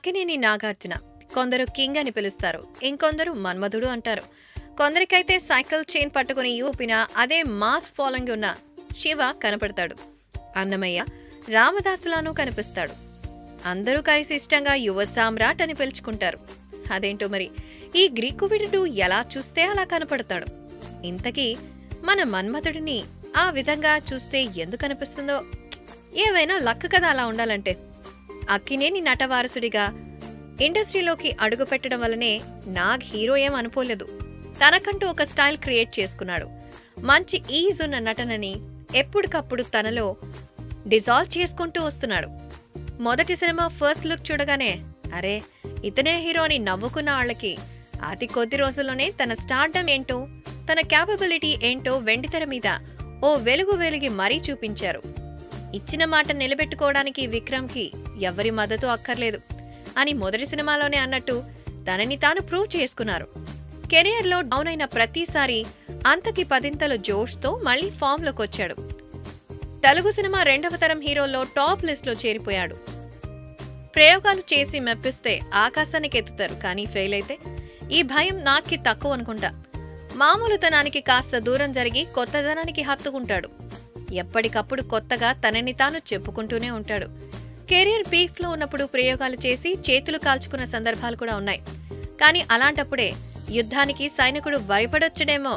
అక్కినేని నాగార్జున కొందరు కింగ్ అని పిలుస్తారు ఇంకొందరు మన్మధుడు అంటారు కొందరికైతే సైకిల్ చైన్ పట్టుకుని ఊపిన అదే మాస్ ఫాలోయింగ్ ఉన్న శివ కనపడతాడు అన్నమయ్య రామదాసులాను కనిపిస్తాడు అందరూ కలిసి ఇష్టంగా యువ సామ్రాట్ అని పిలుచుకుంటారు అదేంటో మరి ఈ గ్రీకు వీరుడు ఎలా చూస్తే అలా కనపడతాడు ఇంతకీ మన మన్మథుడిని ఆ విధంగా చూస్తే ఎందుకు అనిపిస్తుందో ఏవైనా లక్ కదా అలా ఉండాలంటే అక్కినేని నటవారసుడిగా ఇండస్ట్రీలోకి అడుగు పెట్టడం వల్లనే నాగ్ హీరో ఏం అనుకోలేదు తనకంటూ ఒక స్టైల్ క్రియేట్ చేసుకున్నాడు మంచి ఈజ్ ఉన్న నటనని ఎప్పటికప్పుడు తనలో డిజాల్వ్ చేసుకుంటూ వస్తున్నాడు మొదటి సినిమా ఫస్ట్ లుక్ చూడగానే అరే ఇతనే హీరో అని నవ్వుకున్న వాళ్ళకి అతి కొద్ది రోజుల్లోనే తన స్టార్డమ్ ఏంటో తన క్యాపబిలిటీ ఏంటో వెండితెర మీద ఓ వెలుగు వెలిగి మరీ చూపించారు ఇచ్చిన మాట నిలబెట్టుకోవడానికి విక్రమ్కి ఎవరి మద్దతు అక్కర్లేదు అని మొదటి సినిమాలోనే అన్నట్టు తనని తాను ప్రూవ్ చేసుకున్నారు కెరియర్లో డౌన్ అయిన ప్రతిసారి అంతకి పదింతల జోష్తో మళ్ళీ ఫామ్లోకి వచ్చాడు తెలుగు సినిమా రెండవ తరం హీరోల్లో టాప్ లిస్ట్లో చేరిపోయాడు ప్రయోగాలు చేసి మెప్పిస్తే ఆకాశానికి ఎత్తుతారు కానీ ఫెయిల్ అయితే ఈ భయం నాకి తక్కువ అనుకుంటా మామూలుతనానికి కాస్త దూరం జరిగి కొత్తదనానికి హత్తుకుంటాడు ఎప్పటికప్పుడు కొత్తగా తనని తాను చెప్పుకుంటూనే ఉంటాడు కెరియర్ పీక్స్ లో ఉన్నప్పుడు ప్రయోగాలు చేసి చేతులు కాల్చుకున్న సందర్భాలు కూడా ఉన్నాయి కానీ అలాంటప్పుడే యుద్ధానికి సైనికుడు భయపడొచ్చడేమో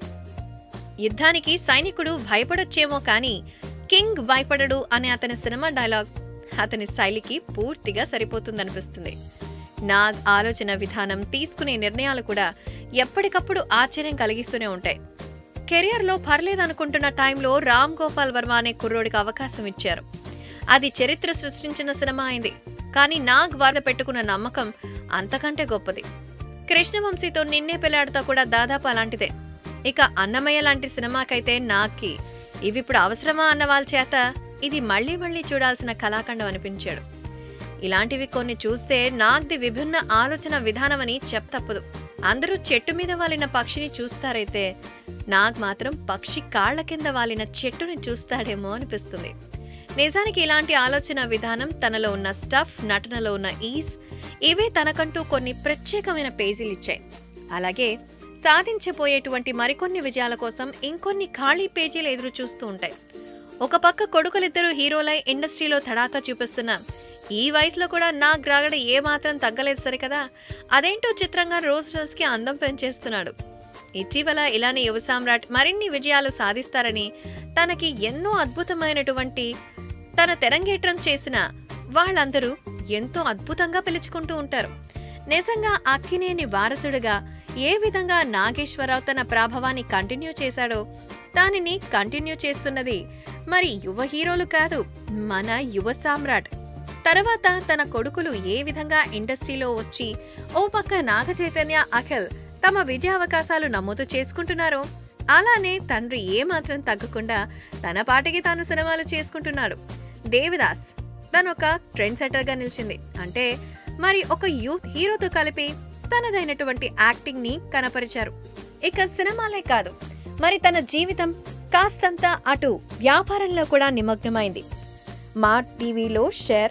యుద్ధానికి సైనికుడు భయపడొచ్చేమో కానీ కింగ్ భయపడడు అనే అతని సినిమా డైలాగ్ అతని శైలికి పూర్తిగా సరిపోతుందనిపిస్తుంది నాగ్ ఆలోచన విధానం తీసుకునే నిర్ణయాలు కూడా ఎప్పటికప్పుడు ఆశ్చర్యం కలిగిస్తూనే ఉంటాయి కెరియర్లో పర్లేదనుకుంటున్న టైంలో రామ్ గోపాల్ వర్మ అనే కుర్రోడికి అవకాశం ఇచ్చారు అది చరిత్ర సృష్టించిన సినిమా అయింది కానీ నాగ్ వార్త పెట్టుకున్న నమ్మకం అంతకంటే గొప్పది కృష్ణవంశీతో నిన్నే పెళ్లాడుతా కూడా దాదాపు అలాంటిదే ఇక అన్నమయ్య లాంటి సినిమాకైతే నాగ్కి ఇవి ఇప్పుడు అవసరమా అన్న వాళ్ళ చేత ఇది మళ్ళీ మళ్ళీ చూడాల్సిన కళాఖండం అనిపించాడు ఇలాంటివి కొన్ని చూస్తే నాగ్ది విభిన్న ఆలోచన విధానమని చెప్తప్పదు అందరూ చెట్టు మీద వాలిన పక్షిని చూస్తారైతే నాగ్ మాత్రం పక్షి కాళ్ల కింద వాలిన చెట్టుని చూస్తాడేమో అనిపిస్తుంది నిజానికి ఇలాంటి ఆలోచన విధానం తనలో ఉన్న స్టఫ్ నటనలో ఉన్న ఈస్ ఇవే తనకంటూ కొన్ని ప్రత్యేకమైన పేజీలు ఇచ్చాయి అలాగే సాధించబోయేటువంటి మరికొన్ని విజయాల కోసం ఇంకొన్ని ఖాళీ పేజీలు ఎదురు చూస్తూ ఉంటాయి ఒక పక్క కొడుకులిద్దరూ హీరోలై ఇండస్ట్రీలో తడాకా చూపిస్తున్న ఈ వయసులో కూడా నా గ్రాగడ ఏమాత్రం తగ్గలేదు సరికదా అదేంటో చిత్రంగా రోజు రోజుకి అందం పెంచేస్తున్నాడు ఇటీవల ఇలానే యువ సామ్రాట్ మరిన్ని విజయాలు సాధిస్తారని తనకి ఎన్నో అద్భుతమైనటువంటి తన తెరంగేట్రం చేసిన వాళ్ళందరూ ఎంతో అద్భుతంగా పిలుచుకుంటూ ఉంటారు నిజంగా అక్కినేని వారసుడిగా ఏ విధంగా నాగేశ్వరరావు తన ప్రాభవాన్ని కంటిన్యూ చేశాడో దానిని కంటిన్యూ చేస్తున్నది మరి యువ హీరోలు కాదు మన యువ సామ్రాట్ తర్వాత తన కొడుకులు ఏ విధంగా ఇండస్ట్రీలో వచ్చి ఓ పక్క నాగ చైతన్య అఖిల్ తమ విజయావకాశాలు నమోదు చేసుకుంటున్నారో అలానే తండ్రి ఏమాత్రం తగ్గకుండా తన పాటికి తాను సినిమాలు చేసుకుంటున్నాడు దేవిదాస్ తను ఒక ట్రెండ్ సెటర్ గా నిలిచింది అంటే మరి ఒక యూత్ హీరోతో కలిపి తనదైనటువంటి యాక్టింగ్ ని కనపరిచారు ఇక సినిమాలే కాదు మరి తన జీవితం కాస్తంత అటు వ్యాపారంలో కూడా నిమగ్నమైంది మా టీవీలో షేర్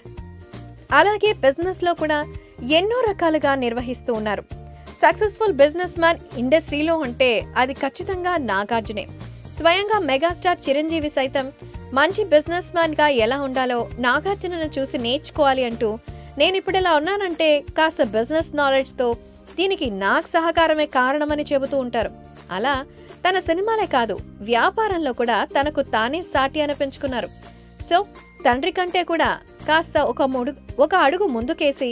అలాగే బిజినెస్ లో కూడా ఎన్నో రకాలుగా నిర్వహిస్తూ ఉన్నారు సక్సెస్ఫుల్ బిజినెస్ మ్యాన్ ఇండస్ట్రీలో అంటే అది ఖచ్చితంగా నాగార్జునే స్వయంగా మెగాస్టార్ చిరంజీవి సైతం మంచి బిజినెస్ మ్యాన్ గా ఎలా ఉండాలో నాగార్జునను చూసి నేర్చుకోవాలి అంటూ నేను ఇప్పుడు ఇలా ఉన్నానంటే కాస్త బిజినెస్ నాలెడ్జ్ తో దీనికి నాగ్ సహకారమే కారణమని చెబుతూ ఉంటారు అలా తన సినిమాలే కాదు వ్యాపారంలో కూడా తనకు తానే సాటి అనిపించుకున్నారు సో తండ్రి కంటే కూడా కాస్త ఒక ముడు ఒక అడుగు ముందుకేసి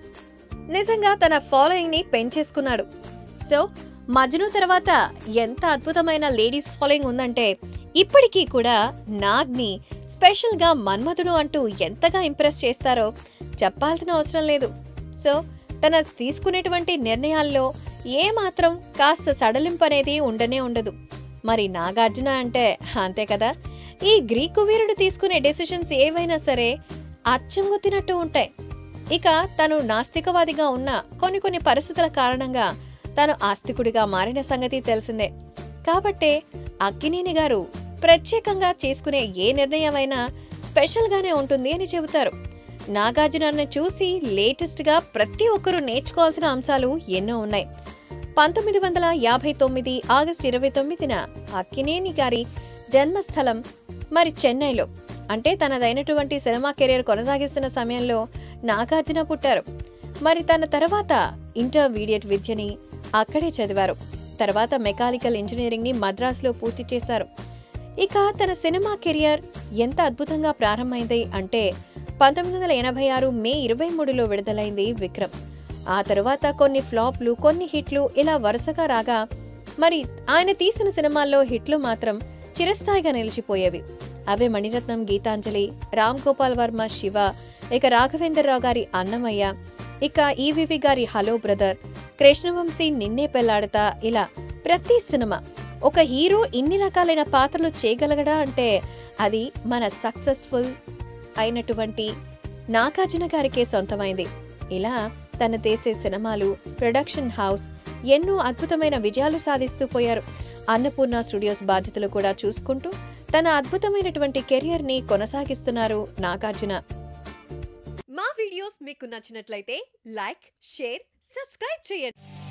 నిజంగా తన ఫాలోయింగ్ ని పెంచేసుకున్నాడు సో మజ్ను తర్వాత ఎంత అద్భుతమైన లేడీస్ ఫాలోయింగ్ ఉందంటే ఇప్పటికీ కూడా నాగ్ని స్పెషల్ గా మన్మధుడు అంటూ ఎంతగా ఇంప్రెస్ చేస్తారో చెప్పాల్సిన అవసరం లేదు సో తన తీసుకునేటువంటి నిర్ణయాల్లో ఏ మాత్రం కాస్త సడలింపు అనేది ఉండనే ఉండదు మరి నాగార్జున అంటే అంతే కదా ఈ గ్రీకు వీరుడు తీసుకునే డెసిషన్స్ ఏవైనా సరే అచ్చం గుద్దినట్టు ఉంటాయి ఇక తను నాస్తికవాదిగా ఉన్న కొన్ని కొన్ని పరిస్థితుల కారణంగా తను ఆస్తికుడిగా మారిన సంగతి తెలిసిందే కాబట్టే అక్కినేని గారు ప్రత్యేకంగా చేసుకునే ఏ నిర్ణయమైనా స్పెషల్ గానే ఉంటుంది అని చెబుతారు నాగార్జునని చూసి లేటెస్ట్గా ప్రతి ఒక్కరూ నేర్చుకోవాల్సిన అంశాలు ఎన్నో ఉన్నాయి పంతొమ్మిది వందల యాభై తొమ్మిది ఆగస్టు ఇరవై తొమ్మిదిన అక్కినేని గారి జన్మస్థలం మరి చెన్నైలో అంటే తనదైనటువంటి సినిమా కెరీర్ కొనసాగిస్తున్న సమయంలో నాగార్జున పుట్టారు మరి తన తర్వాత ఇంటర్మీడియట్ విద్యని అక్కడే చదివారు తర్వాత మెకానికల్ ఇంజనీరింగ్ ని మద్రాసులో పూర్తి చేశారు ఇక తన సినిమా కెరియర్ ఎంత అద్భుతంగా ప్రారంభమైంది అంటే పంతొమ్మిది వందల ఎనభై ఆరు మే ఇరవై మూడులో విడుదలైంది విక్రమ్ ఆ తరువాత కొన్ని ఫ్లాప్లు కొన్ని హిట్లు ఇలా వరుసగా రాగా మరి ఆయన తీసిన సినిమాల్లో హిట్లు మాత్రం చిరస్థాయిగా నిలిచిపోయేవి అవే మణిరత్నం గీతాంజలి రామ్ గోపాల్ వర్మ శివ ఇక రాఘవేంద్రరావు గారి అన్నమయ్య ఇక ఈవివి గారి హలో బ్రదర్ కృష్ణవంశీ నిన్నే పెళ్లాడతా ఇలా ప్రతి సినిమా ఒక హీరో ఇన్ని రకాలైన పాత్రలు చేయగలగడా అంటే అది మన సక్సెస్ఫుల్ అయినటువంటి నాగార్జున గారికే సొంతమైంది ఇలా తన చేసే సినిమాలు ప్రొడక్షన్ హౌస్ ఎన్నో అద్భుతమైన విజయాలు సాధిస్తూ పోయారు అన్నపూర్ణ స్టూడియోస్ బాధ్యతలు కూడా చూసుకుంటూ తన అద్భుతమైనటువంటి కెరియర్ ని కొనసాగిస్తున్నారు నాగార్జున మా వీడియోస్ మీకు నచ్చినట్లయితే లైక్ షేర్ సబ్స్క్రైబ్ చేయండి